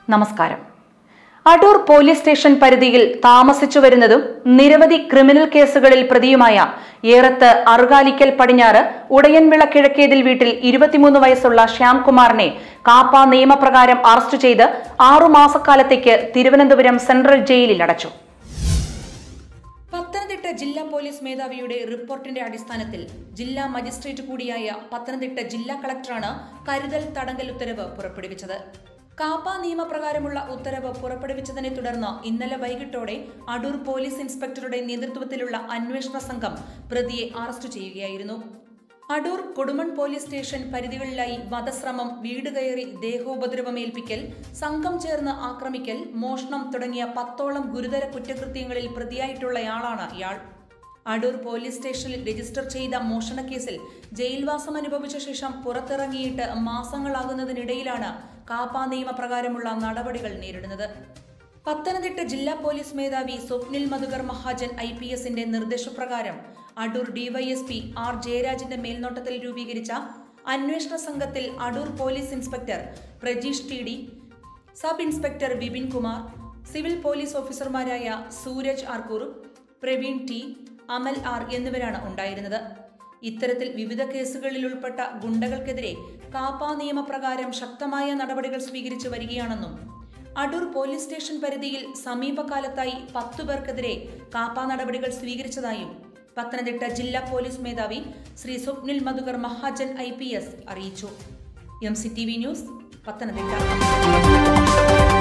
നമസ്കാരം Adoor police station പരിധിയിൽ താമസിച്ചു വരുന്നതും നിരവധി ക്രിമിനൽ കേസുകളിൽ പ്രതിയുമായ ഏറത്ത് അറുകാലിക്കൽ പടിഞ്ഞാറ് ഉടയൻവിള കിഴക്കേതിൽ വീട്ടിൽ ഇരുപത്തിമൂന്ന് വയസ്സുള്ള ശ്യാംകുമാറിനെ കാപ്പ നിയമപ്രകാരം അറസ്റ്റ് ചെയ്ത് ആറുമാസക്കാലത്തേക്ക് തിരുവനന്തപുരം സെൻട്രൽ ജയിലിൽ അടച്ചു പത്തനംതിട്ട ജില്ലാ പോലീസ് മേധാവിയുടെ റിപ്പോർട്ടിന്റെ അടിസ്ഥാനത്തിൽ ജില്ലാ മജിസ്ട്രേറ്റ് കൂടിയായ പത്തനംതിട്ട ജില്ലാ കളക്ടറാണ് കരുതൽ തടങ്കൽ ഉത്തരവ് പുറപ്പെടുവിച്ചത് കാപ്പ നിയമപ്രകാരമുള്ള ഉത്തരവ് പുറപ്പെടുവിച്ചതിനെ തുടർന്ന് ഇന്നലെ വൈകിട്ടോടെ അടൂർ പോലീസ് ഇൻസ്പെക്ടറുടെ നേതൃത്വത്തിലുള്ള അന്വേഷണ സംഘം പ്രതിയെ അറസ്റ്റ് ചെയ്യുകയായിരുന്നു അടൂർ കൊടുമൺ പോലീസ് സ്റ്റേഷൻ പരിധികളിലായി വധശ്രമം വീട് കയറി ദേഹോപദ്രവമേൽപ്പിക്കൽ സംഘം ചേർന്ന് ആക്രമിക്കൽ മോഷണം തുടങ്ങിയ പത്തോളം ഗുരുതര കുറ്റകൃത്യങ്ങളിൽ പ്രതിയായിട്ടുള്ളയാളാണ് ഇയാൾ അടൂർ പോലീസ് സ്റ്റേഷനിൽ രജിസ്റ്റർ ചെയ്ത മോഷണക്കേസിൽ ജയിൽവാസം അനുഭവിച്ച ശേഷം പുറത്തിറങ്ങിയിട്ട് മാസങ്ങളാകുന്നതിനിടയിലാണ് കാപ്പ നിയമപ്രകാരമുള്ള നടപടികൾ നേരിടുന്നത് പത്തനംതിട്ട ജില്ലാ പോലീസ് മേധാവി സ്വപ്നിൽ മധുകർ മഹാജൻ ഐ പി എസിന്റെ നിർദ്ദേശപ്രകാരം അടൂർ ഡിവൈഎസ്പി ആർ ജയരാജിന്റെ മേൽനോട്ടത്തിൽ രൂപീകരിച്ച അന്വേഷണ സംഘത്തിൽ Adoor police inspector Prajeesh T D sub inspector Vipin Kumar civil police ഓഫീസർമാരായ സൂരജ് ആർക്കൂർ പ്രവീൺ ടി അമൽ ആർ എന്നിവരാണ് ഉണ്ടായിരുന്നത് ഇത്തരത്തിൽ വിവിധ കേസുകളിൽ ഉൾപ്പെട്ട ഗുണ്ടകൾക്കെതിരെ കാപ്പ നിയമപ്രകാരം ശക്തമായ നടപടികൾ സ്വീകരിച്ചു വരികയാണെന്നും അടൂർ പോലീസ് സ്റ്റേഷൻ പരിധിയിൽ സമീപകാലത്തായി പത്തു പേർക്കെതിരെ കാപ്പ നടപടികൾ സ്വീകരിച്ചതായും പത്തനംതിട്ട ജില്ലാ പോലീസ് മേധാവി ശ്രീ സ്വപ്നിൽ മധുകർ മഹാജൻ ഐ അറിയിച്ചു M C T V news Pathanamthitta